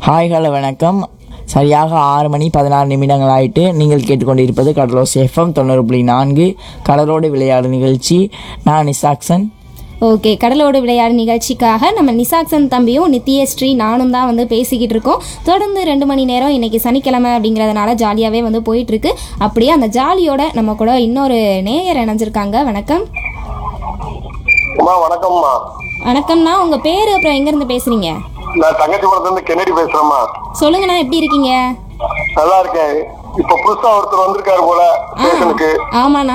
Hi hello வணக்கம் சரியாக ஆறு மணி பதினாறு நிமிடங்கள் ஆயிட்டு நீங்கள் கேட்டுக்கொண்டிருப்பது கடலோஸ் எஃப்எம் தொண்ணூறு புள்ளி நான்கு கடலோடு விளையாடு நிகழ்ச்சி நான் நிசாக்சன் ஓகே கடலோடு விளையாடு நிகழ்ச்சிக்காக நம்ம நிசாக்சன் தம்பியும் நித்யஸ்ரீ நானும் தான் வந்து பேசிக்கிட்டு இருக்கோம் தொடர்ந்து ரெண்டு மணி நேரம் இன்னைக்கு சனிக்கிழமை அப்படிங்கிறதுனால ஜாலியாகவே வந்து போயிட்டு இருக்கு அப்படியே அந்த ஜாலியோட நம்ம கூட இன்னொரு நேயர் இணைஞ்சிருக்காங்க வணக்கம் அம்மா வணக்கம்மா வணக்கம்ண்ணா உங்க பேர் அப்புறம் எங்கேருந்து பேசுறீங்க நான் தங்கச்சிபுரத்துல இருந்து கென்னடி பேசுறேம்மா சொல்லுங்கண்ணா எப்படி இருக்கீங்க நல்லா இருக்கேன் இப்ப புதுசா ஒருத்தர் வந்திருக்காரு போல ஸ்டேஷனுக்கு ஆமாண்ணா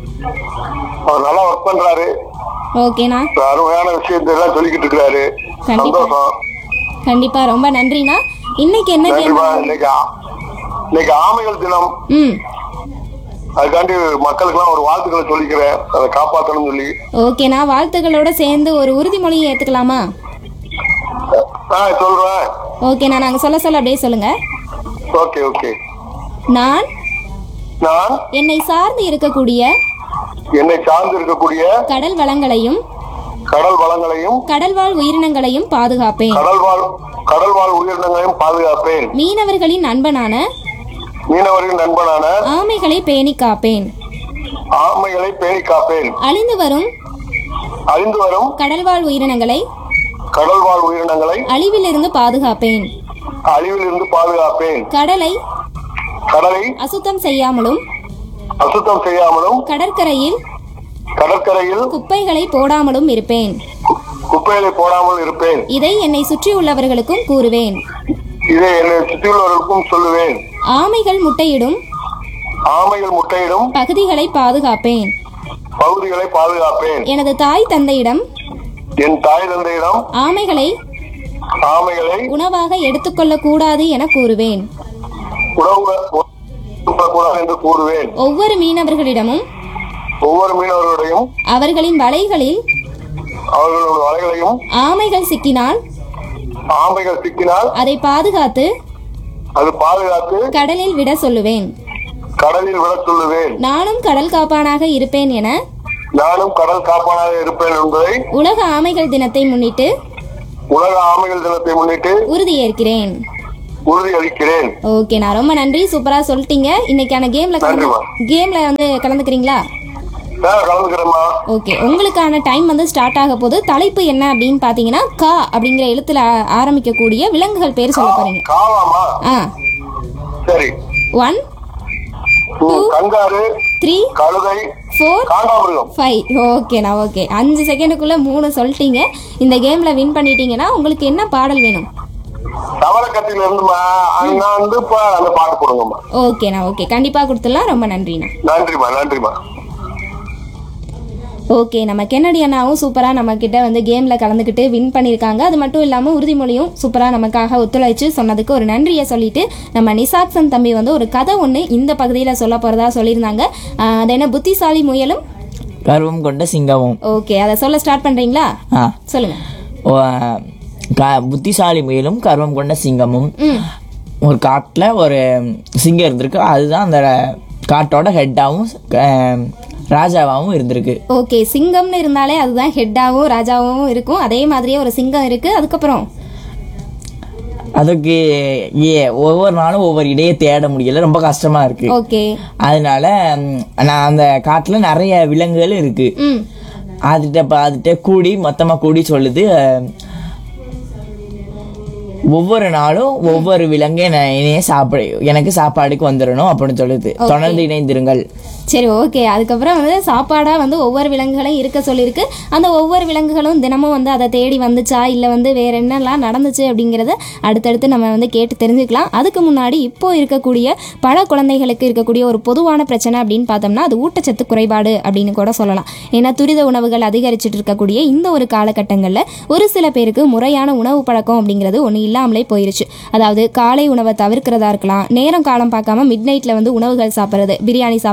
அவர் நல்லா ஒர்க் பண்றாரு ஓகேண்ணா ஒரு அருமையான விஷயத்தை எல்லாம் சொல்லிக்கிட்டு இருக்காரு கண்டிப்பா. சந்தோஷம் கண்டிப்பா ரொம்ப நன்றிண்ணா இன்னைக்கு என்ன கேம் நன்றிமா இன்னைக்கு ஆ- இன்னைக்கு ஆமைகள் தினம் ம் அதுக்காண்டி மக்களுக்கெல்லாம் ஒரு வாழ்த்துக்களை சொல்லிக்கிறேன் அதை காப்பாத்தணும்னு சொல்லி ஓகேண்ணா வாழ்த்துக்களோட சேர்ந்து ஒரு உறுதிமொழியை ஏற்றுக்கலாமா ஆ சொல்றேன் ஓகேண்ணா நாங்கள் சொல்ல சொல்ல அப்படியே சொல்லுங்க ஓகே ஓகே நான் நான் என்னை சார்ந்து இருக்கக்கூடிய என்னை சார்ந்து இருக்கக்கூடிய கடல் வளங்களையும் கடல் வளங்களையும் கடல்வாழ் உயிரினங்களையும் பாதுகாப்பேன் கடல் வாழ் கடல் வாழ் உயிரினங்களையும் பாதுகாப்பேன் மீனவர்களின் நண்பனான மீனவரின் நண்பனான ஆமைகளை பேணி காப்பேன் ஆமைகளை பேணி காப்பேன் அழிந்து வரும் அழிந்து வரும் கடல்வாழ் உயிரினங்களை கடல் வாழ் உயிரினங்களை அழிவிலிருந்து பாதுகாப்பேன் அழிவில் இருந்து பாதுகாப்பேன் கடலை கடலை அசுத்தம் செய்யாமலும் அசுத்தம் செய்யாமலும் கடற்கரையில் கடற்கரையில் குப்பைகளை போடாமலும் இருப்பேன் குப்பைகளை போடாமல் இருப்பேன் இதை என்னை சுற்றியுள்ளவர்களுக்கும் கூறுவேன் இதை என்னை சுற்றியுள்ளவர்களுக்கும் சொல்லுவேன் ஆமைகள் முட்டையிடும் ஆமைகள் முட்டையிடும் பகுதிகளை பாதுகாப்பேன் பகுதிகளை பாதுகாப்பேன் எனது தாய் தந்தையிடம் என் தாய் தந்தையிடம் ஆமைகளை ஆமைகளை உணவாக எடுத்துக்கொள்ள கூடாது என கூறுவேன் உணவு கூடாது என்று கூறுவேன் ஒவ்வொரு மீனவர்களிடமும் ஒவ்வொரு மீனவர்களுடையும் அவர்களின் வலைகளில் அவர்களோட வலைகளையும் ஆமைகள் சிக்கினால் ஆமைகள் சிக்கினால் அதை பாதுகாத்து அது பாதுகாத்து கடலில் விட சொல்லுவேன் கடலில் விடச் சொல்லுவேன் நானும் கடல் காப்பானாக இருப்பேன் என நானும் கடல் காப்பானாக இருப்பேன் என்பதை உலக ஆமைகள் தினத்தை முன்னிட்டு உலக ஆமைகள் தினத்தை முன்னிட்டு உறுதியேற்கிறேன் உறுதியளிக்கிறேன் ஓகே நான் ரொம்ப நன்றி சூப்பரா சொல்லிட்டீங்க இன்னைக்கான கேம்ல கலந்து நன்றிம்மா. கேம்ல வந்து கலந்துக்கிறீங்களா நான் கலந்துக்கிறேம்மா ஓகே உங்களுக்கான டைம் வந்து ஸ்டார்ட் ஆக போகுது தலைப்பு என்ன அப்படின்னு பார்த்தீங்கன்னா கா அப்படிங்கிற எழுத்துல ஆ- ஆரம்பிக்கக்கூடிய விலங்குகள் பேர் சொல்ல போறீங்க காவாமா ஆ சரி ஒன் ம், கங்காரு த்ரீ கழுதை ஃபோர் காண்டாமிருகம் ஃபைவ் ஓகேண்ணா ஓகே அஞ்சு செகண்டுக்குள்ள மூணு சொல்லிட்டீங்க இந்த கேம்ல வின் பண்ணிட்டீங்கன்னா உங்களுக்கு என்ன பாடல் வேணும் தவளக்கட்டில இருந்துமா அங்க வந்து இப்ப அந்த பாட்டு போடுங்கம்மா ஓகேண்ணா ஓகே கண்டிப்பா கொடுத்துடலாம் ரொம்ப நன்றிண்ணா நன்றிம்மா நன்றிம்மா ஓகே நம்ம கென்னடி அண்ணாவும் சூப்பராக நம்ம கிட்ட வந்து கேமில் கலந்துக்கிட்டு வின் பண்ணியிருக்காங்க அது மட்டும் இல்லாமல் உறுதிமொழியும் சூப்பராக நமக்காக ஒத்துழைச்சு சொன்னதுக்கு ஒரு நன்றியை சொல்லிட்டு நம்ம நிசாக்சன் தம்பி வந்து ஒரு கதை ஒன்று இந்த பகுதியில் சொல்ல போகிறதா சொல்லியிருந்தாங்க ஆஹ் அது என்ன புத்திசாலி முயலும் கர்வம் கொண்ட சிங்கமும் ஓகே அதை சொல்ல ஸ்டார்ட் பண்ணுறீங்களா ஆ சொல்லுங்கள் ஓ, க- புத்திசாலி முயலும் கர்வம் கொண்ட சிங்கமும் ம் ஒரு காட்டில் ஒரு சிங்கம் இருந்திருக்கு அதுதான் அந்த காட்டோட ஹெட்டாகவும் ராஜாவாகவும் இருந்திருக்கு ஓகே சிங்கம்னு இருந்தாலே அதுதான் ஹெட்டாகவும் ராஜாவும் இருக்கும் அதே மாதிரியே ஒரு சிங்கம் இருக்குது அதுக்கப்புறம் அதுக்கு ஏ ஒவ்வொரு நாளும் ஒவ்வொரு இடையே தேட முடியல ரொம்ப கஷ்டமா இருக்கு ஓகே அதனால ம், நான் அந்த காட்டுல நிறைய விலங்குகள் இருக்கு ம் அதுகிட்ட ப- அதுகிட்ட கூடி மொத்தமா கூடி சொல்லுது அஹ், ஒவ்வொரு நாளும் ஒவ்வொரு விலங்கு என்ன- என்னைய சாப்பிட எனக்கு சாப்பாடுக்கு வந்துடணும் அப்படின்னு சொல்லுது தொடர்ந்து இணைந்திருங்கள் சரி ஓகே அதுக்கப்புறம் வந்து சாப்பாடாக வந்து ஒவ்வொரு விலங்குகளையும் இருக்க சொல்லியிருக்கு அந்த ஒவ்வொரு விலங்குகளும் தினமும் வந்து அதை தேடி வந்துச்சா இல்லை வந்து வேற என்னெல்லாம் நடந்துச்சு அப்படிங்கிறத அடுத்தடுத்து நம்ம வந்து கேட்டு தெரிஞ்சுக்கலாம் அதுக்கு முன்னாடி இப்போ இருக்கக்கூடிய பல குழந்தைகளுக்கு இருக்கக்கூடிய ஒரு பொதுவான பிரச்சனை அப்படின்னு பார்த்தோம்னா அது ஊட்டச்சத்து குறைபாடு அப்படின்னு கூட சொல்லலாம் ஏன்னா துரித உணவுகள் அதிகரிச்சுட்டு இருக்கக்கூடிய இந்த ஒரு காலகட்டங்களில் ஒரு சில பேருக்கு முறையான உணவு பழக்கம் அப்படிங்கிறது ஒன்று இல்லாமலே போயிருச்சு அதாவது காலை உணவை தவிர்க்கிறதா இருக்கலாம் நேரம் காலம் பார்க்காம மிட் நைட்டில் வந்து உணவுகள் சாப்பிட்றது பிரியாணி சாப்பிட்றதா இருக்கலாம்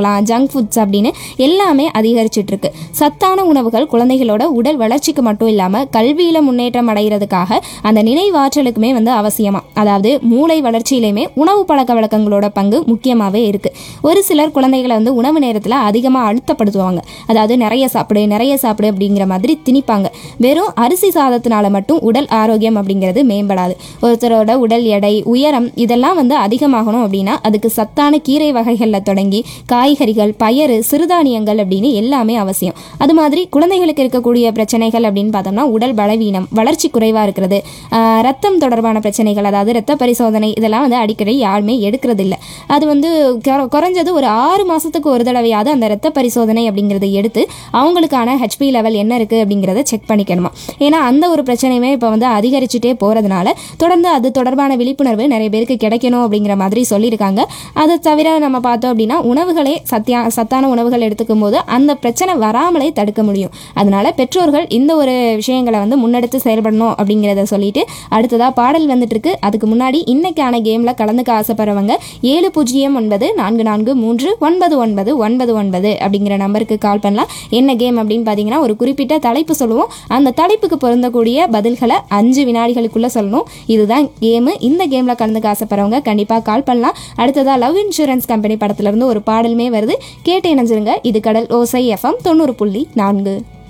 பார்க்கலாம் ஜங்க் ஃபுட்ஸ் அப்படின்னு எல்லாமே அதிகரிச்சிட்டு இருக்கு சத்தான உணவுகள் குழந்தைகளோட உடல் வளர்ச்சிக்கு மட்டும் இல்லாமல் கல்வியில் முன்னேற்றம் அடைகிறதுக்காக அந்த நினைவாற்றலுக்குமே வந்து அவசியமா அதாவது மூளை வளர்ச்சியிலையுமே உணவு பழக்க வழக்கங்களோட பங்கு முக்கியமாகவே இருக்கு ஒரு சிலர் குழந்தைகளை வந்து உணவு நேரத்தில் அதிகமாக அழுத்தப்படுத்துவாங்க அதாவது நிறைய சாப்பிடு நிறைய சாப்பிடு அப்படிங்கிற மாதிரி திணிப்பாங்க வெறும் அரிசி சாதத்தினால மட்டும் உடல் ஆரோக்கியம் அப்படிங்கிறது மேம்படாது ஒருத்தரோட உடல் எடை உயரம் இதெல்லாம் வந்து அதிகமாகணும் அப்படின்னா அதுக்கு சத்தான கீரை வகைகளில் தொடங்கி காய்கறிகள் பயறு சிறுதானியங்கள் அப்படின்னு எல்லாமே அவசியம் அது மாதிரி குழந்தைகளுக்கு இருக்கக்கூடிய பிரச்சனைகள் அப்படின்னு பார்த்தோம்னா உடல் பலவீனம் வளர்ச்சி குறைவாக இருக்கிறது ஆஹ் ரத்தம் தொடர்பான பிரச்சனைகள் அதாவது ரத்த பரிசோதனை இதெல்லாம் வந்து அடிக்கடி யாருமே எடுக்கிறது இல்ல அது வந்து குற- குறைஞ்சது ஒரு ஆறு மாசத்துக்கு ஒரு தடவையாவது அந்த ரத்த பரிசோதனை அப்படிங்கிறத எடுத்து அவங்களுக்கான ஹெச்பி லெவல் என்ன இருக்கு அப்படிங்கிறத செக் பண்ணிக்கணுமா ஏன்னா அந்த ஒரு பிரச்சனையுமே இப்போ வந்து அதிகரிச்சுட்டே போறதுனால தொடர்ந்து அது தொடர்பான விழிப்புணர்வு நிறைய பேருக்கு கிடைக்கணும் அப்படிங்கிற மாதிரி சொல்லியிருக்காங்க அதை தவிர நம்ம பார்த்தோம் அப்படின்னா உணவுகளே சத்தியா சத்தான உணவுகள் எடுத்துக்கும் போது அந்த பிரச்சனை வராமலே தடுக்க முடியும் அதனால பெற்றோர்கள் இந்த ஒரு விஷயங்களை வந்து முன்னெடுத்து செயல்படணும் அப்படிங்கிறத சொல்லிட்டு அடுத்ததா பாடல் வந்துட்டு இருக்கு அதுக்கு முன்னாடி இன்னைக்கான கேம்ல கலந்துக்க ஆசைப்படுறவங்க ஏழு பூஜ்ஜியம் ஒன்பது நான்கு நான்கு மூன்று ஒன்பது ஒன்பது ஒன்பது ஒன்பது அப்படிங்கிற நம்பருக்கு கால் பண்ணலாம் என்ன கேம் அப்படின்னு பார்த்தீங்கன்னா ஒரு குறிப்பிட்ட தலைப்பு சொல்லுவோம் அந்த தலைப்புக்கு பொருந்தக்கூடிய பதில்களை அஞ்சு வினாடிகளுக்குள்ள சொல்லணும் இதுதான் கேமு இந்த கேம்ல கலந்துக்க ஆசைப்படுறவங்க கண்டிப்பா கால் பண்ணலாம் அடுத்ததா லவ் இன்சூரன்ஸ் கம்பெனி படத்துல இருந்து ஒரு பாடலுமே வருது கேட்டு இணைஞ்சிருங்க இது கடல் ஓசை எஃப்எம் தொண்ணூறு புள்ளி நான்கு